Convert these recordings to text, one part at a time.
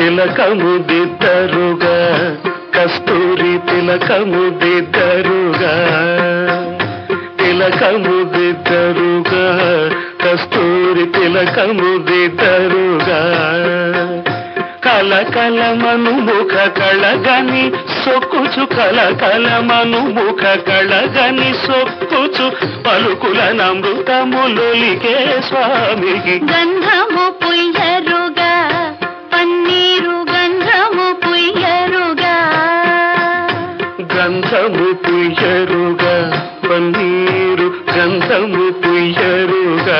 తిలకము దిద్దరుగా కస్తూరి తిలకము దిద్దరుగా తిలకము దిద్దరుగా కస్తూరి తిలకము దిద్దరుగా కలకలమను ముఖ కళగని సొక్కుచు కలకలమను ముఖ కళగని సొక్కుచు పలుకుల నమృతములొలికే స్వామికి గంధము పుయ్యరుగా పన్నీరు గంధము పుయ్యరుగా గంధము పుయ్యరుగా పన్నీరు గంధము పుయ్యరుగా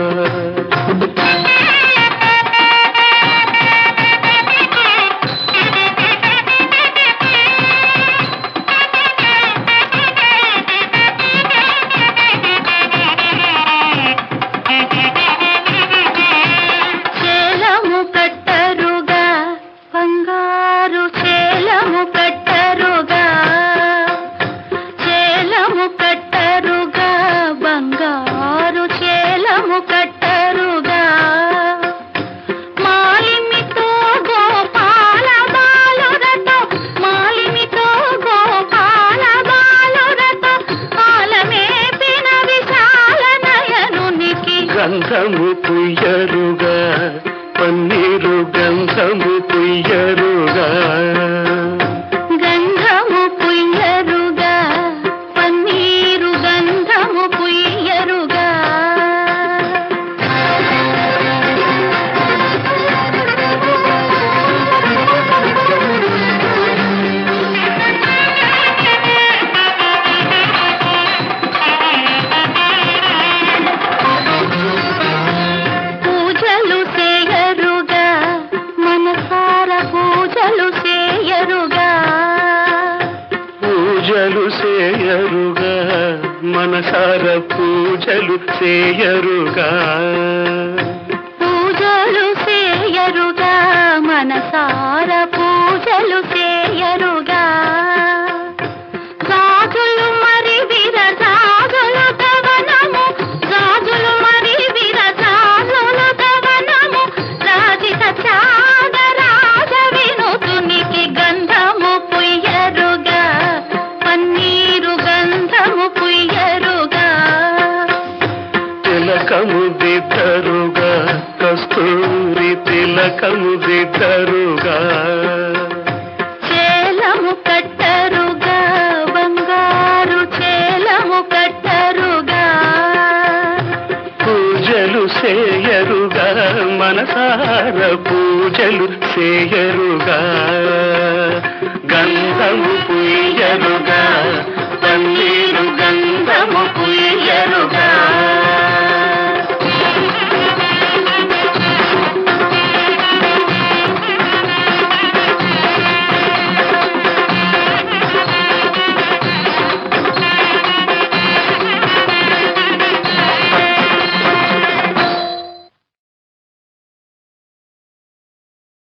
చేలము కట్టరుగా బంగారు చేలము కట్టరుగా చేలము కట్టరుగా బంగారు చేలము కట్టరుగా మాలిమితో గోపాల బాలురతో మాలిమితో గోపాల బాలురతో ఆలమేపిన విశాల నయనునికి గంధము పుయ్యరుగా పన్నీరు గంధము పుయ్యరుగా గంధము పుయ్యరుగా పన్నీరు గంధము పుయ్యరుగా పూజలు చేయరుగా మనసార పూజలు చేయరుగా పూజలు చేయరుగా మనసార పూజలు చేయరుగా పూజలు చేయరుగా మనసార పూజలు చేయరుగా గాజులు మరి విరజాజులు దవనము గాజులు మరి విరజాజులు దవనము రాజిత త్యాగరాజ వినుతునికి గంధము పుయ్యరుగా పన్నీరు గంధము పుయ్యరుగా తిలకము దిద్దరుగా కస్తూరి తిలకము దిద్దరుగా చేలము కట్టరుగా బంగారు చేలము కట్టరుగా పూజలు చేయరుగా మనసార పూజలు చేయరుగా గంధము పుయ్యరుగా పన్నీరు